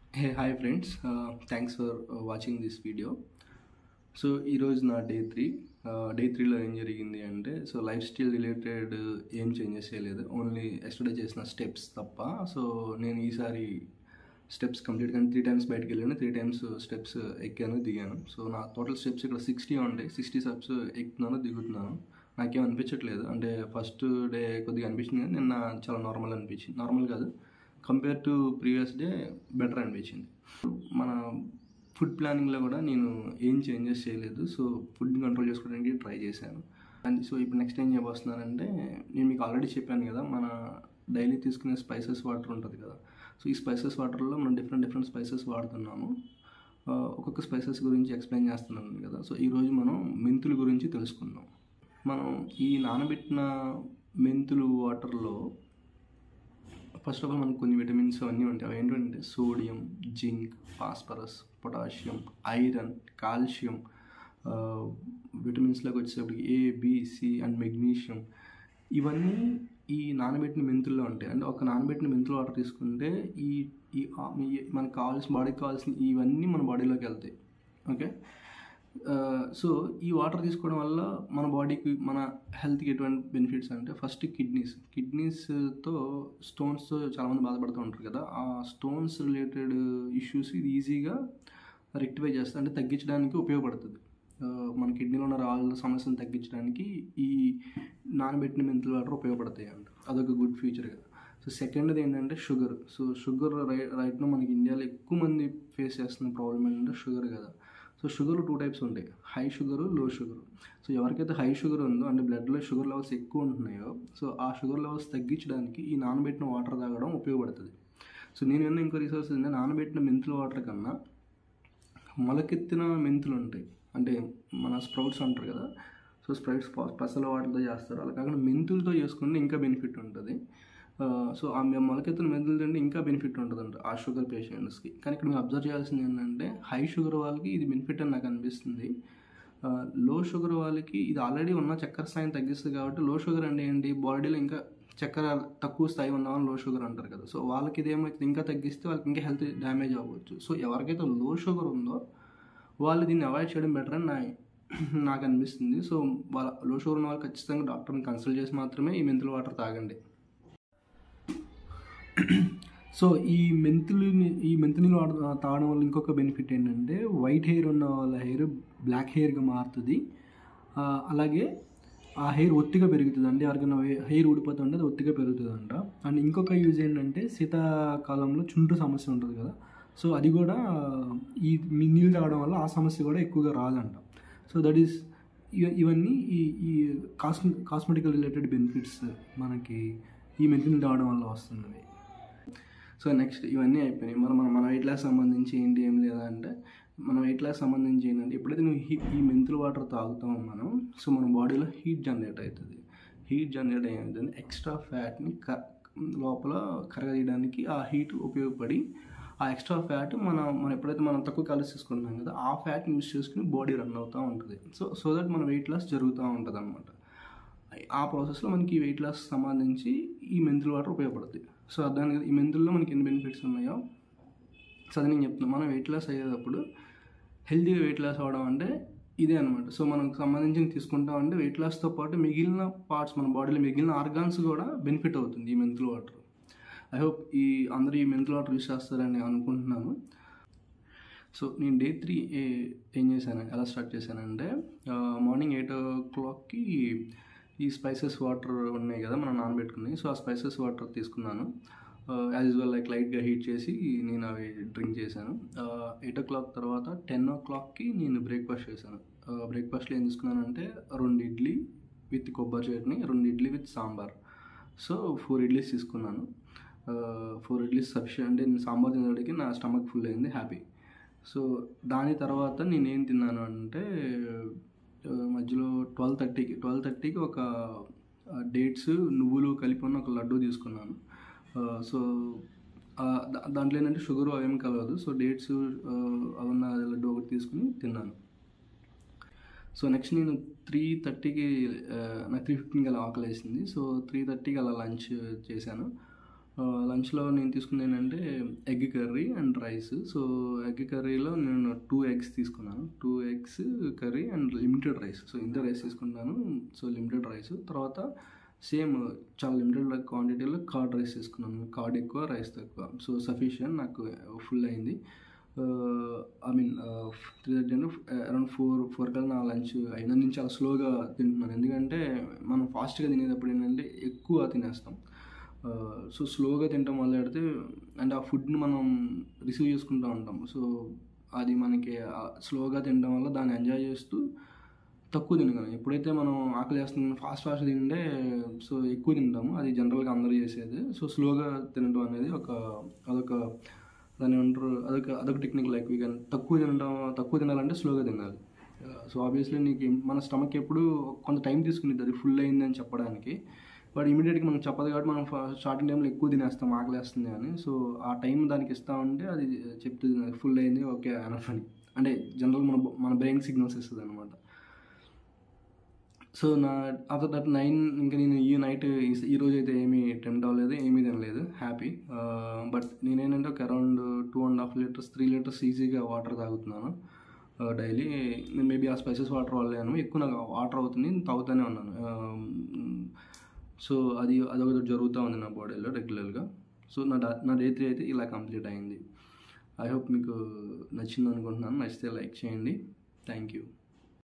hey hi friends thanks for watching this video so ఈరోజు నా day three day త్రీలో ఏం జరిగింది అంటే సో లైఫ్ స్టైల్ రిలేటెడ్ ఏం చేంజెస్ చేయలేదు ఓన్లీ ఎస్టర్డే చేసిన స్టెప్స్ తప్ప సో నేను ఈసారి స్టెప్స్ కంప్లీట్ కానీ త్రీ టైమ్స్ బయటకు వెళ్ళాను త్రీ టైమ్స్ స్టెప్స్ ఎక్కాను దిగాను సో నా టోటల్ స్టెప్స్ ఇక్కడ సిక్స్టీ ఉంటాయి సిక్స్టీ స్టెప్స్ ఎక్కుతున్నాను దిగుతున్నాను నాకేం అనిపించట్లేదు అంటే ఫస్ట్ డే కొద్దిగా అనిపించింది కానీ నిన్న చాలా నార్మల్ అనిపించింది నార్మల్ కాదు compare to previous day better అనిపించింది మన ఫుడ్ ప్లానింగ్లో కూడా నేను ఏం చేంజెస్ చేయలేదు సో ఫుడ్ కంట్రోల్ చేసుకోవడానికి ట్రై చేశాను అండ్ సో ఇప్పుడు నెక్స్ట్ ఏం చేయబోతున్నానంటే నేను మీకు ఆల్రెడీ చెప్పాను కదా మన డైలీ తీసుకునే స్పైసెస్ వాటర్ ఉంటుంది కదా సో ఈ స్పైసెస్ వాటర్లో మనం డిఫరెంట్ డిఫరెంట్ స్పైసెస్ వాడుతున్నాము ఆ, ఒక్కొక్క స్పైసెస్ గురించి ఎక్స్ప్లెయిన్ చేస్తున్నాను కదా సో ఈరోజు మనం మెంతుల గురించి తెలుసుకుందాం మనం ఈ నానబెట్టిన మెంతులు వాటర్లో ఫస్ట్ ఆఫ్ ఆల్ మనకు కొన్ని విటమిన్స్ అవన్నీ ఉంటాయి అవి ఏంటంటే sodium zinc phosphorus potassium iron calcium విటమిన్స్లోకి వచ్చేటప్పటికి ఏ బిసి అండ్ మెగ్నీషియం ఇవన్నీ ఈ నానబెట్టిన మెంతుల్లో ఉంటాయి అంటే ఒక నానబెట్టిన మెంతులు వాటర్ తీసుకుంటే ఈ ఈ ఆ- ఈ- మనకు కావాల్సిన బాడీకి కావాల్సిన ఇవన్నీ మన బాడీలోకి వెళ్తాయి ఓకే సో ఈ వాటర్ తీసుకోవడం వల్ల మన బాడీకి మన హెల్త్కి ఎటువంటి బెనిఫిట్స్ అంటే ఫస్ట్ కిడ్నీస్ కిడ్నీస్తో స్టోన్స్తో చాలామంది బాధపడుతూ ఉంటారు కదా ఆ స్టోన్స్ రిలేటెడ్ ఇష్యూస్ ఇది ఈజీగా రెక్టిఫై చేస్తుంది అంటే తగ్గించడానికి ఉపయోగపడుతుంది ఆ, మన కిడ్నీలో ఉన్న రాళ్ళ సమస్యను తగ్గించడానికి ఈ నానబెట్టిన మెంతుల వాటర్ ఉపయోగపడతాయి అంట అదొక గుడ్ ఫీచర్ కదా సో సెకండ్ది ఏంటంటే షుగర్ సో షుగర్ రై రైట్లో మనకి ఇండియాలో ఎక్కువ మంది ఫేస్ చేస్తున్న ప్రాబ్లం ఏంటంటే షుగర్ కదా సో షుగర్ టూ టైప్స్ ఉంటాయి high sugar low sugar so ఎవరికైతే హై షుగర్ ఉందో అంటే బ్లడ్లో షుగర్ లెవెల్స్ ఎక్కువ ఉంటున్నాయో సో ఆ షుగర్ లెవెల్స్ తగ్గించడానికి ఈ నానబెట్టిన వాటర్ తాగడం ఉపయోగపడుతుంది సో నేను విన్న ఇంకో రీసోర్స్ ఏంటంటే నానబెట్టిన మెంతుల వాటర్ కన్నా మొలకెత్తిన మెంతులు ఉంటాయి అంటే మన స్ప్రౌట్స్ అంటారు కదా సో స్ప్రౌట్స్ పసల వాటితో చేస్తారు అలా కాకుండా మెంతులతో చేసుకుంటే ఇంకా బెనిఫిట్ ఉంటుంది ఆ, సో ఆ మె- మొలకెత్తిన మెంతులు తింటే ఇంకా బెనిఫిట్ ఉంటుంది అంట ఆ షుగర్ పేషెంట్స్కి కానీ ఇక్కడ మీరు అబ్జర్వ్ చేయాల్సింది ఏంటంటే హై షుగర్ వాళ్ళకి ఇది బెనిఫిట్ అని నాకు అనిపిస్తుంది లో షుగర్ వాళ్ళకి ఇది ఆల్రెడీ ఉన్న చక్కెర స్థాయిని తగ్గిస్తుంది కాబట్టి లో షుగర్ అంటే ఏంటి బాడీలో ఇంకా చక్కెర తక్కువ స్థాయి ఉన్న వాళ్ళు లో షుగర్ అంటారు కదా సో వాళ్ళకి ఇదేమైతే ఇంకా తగ్గిస్తే వాళ్ళకి ఇంకా హెల్త్ డ్యామేజ్ అవ్వచ్చు సో ఎవరికైతే లో షుగర్ ఉందో వాళ్ళు దీన్ని అవాయిడ్ చేయడం బెటర్ అని నా నాకు అనిపిస్తుంది సో వాళ్ళ లో షుగర్ ఉన్న వాళ్ళు ఖచ్చితంగా డాక్టర్ని కన్సల్ట్ చేసి మాత్రమే ఈ మెంతుల వాటర్ తాగండి సో ఈ మెంతులని ఈ మెంతు నీళ్ళు వాడ తాగడం వల్ల ఇంకొక బెనిఫిట్ ఏంటంటే వైట్ హెయిర్ ఉన్న వాళ్ళ హెయిర్ బ్లాక్ హెయిర్గా మారుతుంది ఆ, అలాగే ఆ హెయిర్ ఒత్తిగా పెరుగుతుంది అంటే ఎవరికైనా హెయిర్ ఊడిపోతుంటే అది ఒత్తిగా పెరుగుతుంది అంట అండ్ ఇంకొక యూజ్ ఏంటంటే శీతాకాలంలో చుండ్రు సమస్య ఉంటుంది కదా సో అది కూడా ఈ నీ- నీళ్ళు తాగడం వల్ల ఆ సమస్య కూడా ఎక్కువగా రాదంట సో దట్ ఈస్ ఇవన్నీ ఈ ఈ కాస్మె కాస్మెటికల్ రిలేటెడ్ బెనిఫిట్స్ మనకి ఈ మెంతి నీళ్ళు తాగడం వల్ల వస్తున్నవి సో నెక్స్ట్ ఇవన్నీ అయిపోయినాయి మరి మన మన వెయిట్ లాస్ సంబంధించి ఏంటి ఏం లేదా అంటే మన వెయిట్ లాస్ సంబంధించి ఏంటంటే ఎప్పుడైతే నువ్వు హీ ఈ మెంతుల వాటర్ తాగుతామో మనం సో మన బాడీలో హీట్ జనరేట్ అవుతుంది హీట్ జనరేట్ అయ్యేది ఎక్స్ట్రా ఫ్యాట్ని క లోపల కరగదీయడానికి ఆ హీట్ ఉపయోగపడి ఆ ఎక్స్ట్రా ఫ్యాట్ మన మనం ఎప్పుడైతే మనం తక్కువ క్యాలరీస్ తీసుకుంటున్నాం కదా ఆ ఫ్యాట్ని యూస్ చేసుకుని బాడీ రన్ అవుతూ ఉంటుంది సో సో దట్ మన వెయిట్ లాస్ జరుగుతూ ఉంటుంది అనమాట ఆ ప్రాసెస్లో మనకి ఈ వెయిట్ లాస్ సంబంధించి ఈ మెంతుల వాటర్ ఉపయోగపడుతుంది సో అర్థం కదా ఈ మెంతుల్లో మనకి ఎన్ని బెనిఫిట్స్ ఉన్నాయో సో అది నేను చెప్తున్నాను మనం వెయిట్ లాస్ అయ్యేటప్పుడు హెల్తీగా వెయిట్ లాస్ అవ్వడం అంటే ఇదే అనమాట సో మనకు సంబంధించి తీసుకుంటాం అంటే వెయిట్ లాస్తో పాటు మిగిలిన పార్ట్స్ మన బాడీలో మిగిలిన ఆర్గాన్స్ కూడా బెనిఫిట్ అవుతుంది ఈ మెంతుల వాటర్ ఐ హోప్ ఈ అందరూ ఈ మెంతుల వాటర్ యూస్ చేస్తారని అనుకుంటున్నాను సో నేను డే త్రీ ఏం చేశాను ఎలా స్టార్ట్ చేశానంటే మార్నింగ్ ఎయిట్ ఓ క్లాక్కి ఈ స్పైసెస్ వాటర్ ఉన్నాయి కదా మనం నానబెట్టుకున్నాయి సో ఆ స్పైసెస్ వాటర్ తీసుకున్నాను యాజ్ యూజువల్ లైక్ లైట్గా హీట్ చేసి నేను అవి డ్రింక్ చేశాను ఎయిట్ ఓ క్లాక్ తర్వాత టెన్ ఓ క్లాక్కి నేను బ్రేక్ఫాస్ట్ చేశాను బ్రేక్ఫాస్ట్లో ఏం తీసుకున్నానంటే రెండు ఇడ్లీ విత్ కొబ్బరి చట్నీ రెండు idli with sambar so four idlis తీసుకున్నాను ఫోర్ ఇడ్లీస్ సఫిషియెంట్ అంటే నేను సాంబార్ తినడానికి నా స్టమక్ ఫుల్ అయింది హ్యాపీ సో దాని తర్వాత నేనేం తిన్నాను అంటే ఆ, మధ్యలో ట్వెల్వ్ థర్టీకి ట్వెల్వ్ థర్టీకి ఒక డేట్స్ నువ్వులు కలిపి ఉన్న ఒక లడ్డు తీసుకున్నాను ఆ, సో ఆ, దా- దాంట్లో ఏంటంటే షుగర్ అవేం కలవదు సో డేట్స్ అవన్న లడ్డు ఒకటి తీసుకుని తిన్నాను సో నెక్స్ట్ నేను త్రీ థర్టీకి నాకు త్రీ ఫిఫ్టీన్కి అలా ఆకలి వేసింది సో త్రీ థర్టీకి అలా లంచ్ చేశాను లంచ్లో నేను తీసుకుంది ఏంటంటే egg curry and rice so egg కర్రీలో నేను టూ ఎగ్స్ తీసుకున్నాను two eggs curry and limited rice so ఇంత రైస్ తీసుకున్నాను సో లిమిటెడ్ రైస్ తర్వాత సేమ్ చాలా లిమిటెడ్ క్వాంటిటీలో కార్డ్ రైస్ తీసుకున్నాను కార్డ్ ఎక్కువ రైస్ తక్కువ సో సఫిషియంట్ నాకు ఫుల్ అయింది ఐ మీన్ త్రీ థర్టీ అంటే అరౌండ్ ఫోర్ ఫోర్ కల్లా నా లంచ్ అయినా నేను చాలా స్లోగా తింటున్నాను ఎందుకంటే మనం ఫాస్ట్గా తినేటప్పుడు ఏంటంటే ఎక్కువ తినేస్తాం సో స్లోగా తింటాం వల్ల పెడితే అంటే ఆ ఫుడ్ని మనం రిసీవ్ చేసుకుంటూ ఉంటాం సో అది మనకి స్లోగా తినడం వల్ల దాన్ని ఎంజాయ్ చేస్తూ తక్కువ తినగలం ఎప్పుడైతే మనం ఆకలి వేస్తుంది ఫాస్ట్ ఫాస్ట్ తింటే సో ఎక్కువ తింటాము అది జనరల్గా అందరూ చేసేది సో స్లోగా తినడం అనేది ఒక అదొక దాన్ని ఏమంటారు అదొక అదొక టెక్నిక్ లైక్ వీ కెన్ తక్కువ తినడం తక్కువ తినాలంటే స్లోగా తినాలి సో ఆబ్వియస్లీ నీకు ఏం- మన స్టమక్ ఎప్పుడు కొంత టైం తీసుకునేది అది ఫుల్ అయింది అని చెప్పడానికి బట్ ఇమీడియట్గా మనకు చెప్పదు కాబట్టి మనం స్టార్టింగ్ టైంలో ఎక్కువ తినేస్తాం ఆకలేస్తుంది అని సో ఆ టైం దానికి ఇస్తా ఉంటే అది చెప్తుంది ఫుల్ అయింది ఓకే అనఫ్ అని అంటే జనరల్ మన మన బ్రెయిన్ సిగ్నల్స్ ఇస్తుంది అనమాట సో నా ఆఫ్టర్ దట్ నైన్ ఇంకా నేను ఈ నైట్ ఈ రోజు అయితే ఏమీ టెంప్ట్ అవ్వలేదు ఏమీ తినలేదు హ్యాపీ బట్ నేనేంటంటే ఒక around two and half litres three litres ఈజీగా వాటర్ తాగుతున్నాను డైలీ నేను మేబీ ఆ స్పైసెస్ వాటర్ వల్లేను ఎక్కువ నాకు వాటర్ అవుతుంది నేను తాగుతూనే ఉన్నాను సో అది అదొకటి జరుగుతూ ఉంది నా బాడీలో రెగ్యులర్గా సో నా డా- నా డే త్రీ అయితే ఇలా కంప్లీట్ అయింది ఐ హోప్ మీకు నచ్చింది అనుకుంటున్నాను నచ్చితే లైక్ చేయండి థ్యాంక్ యూ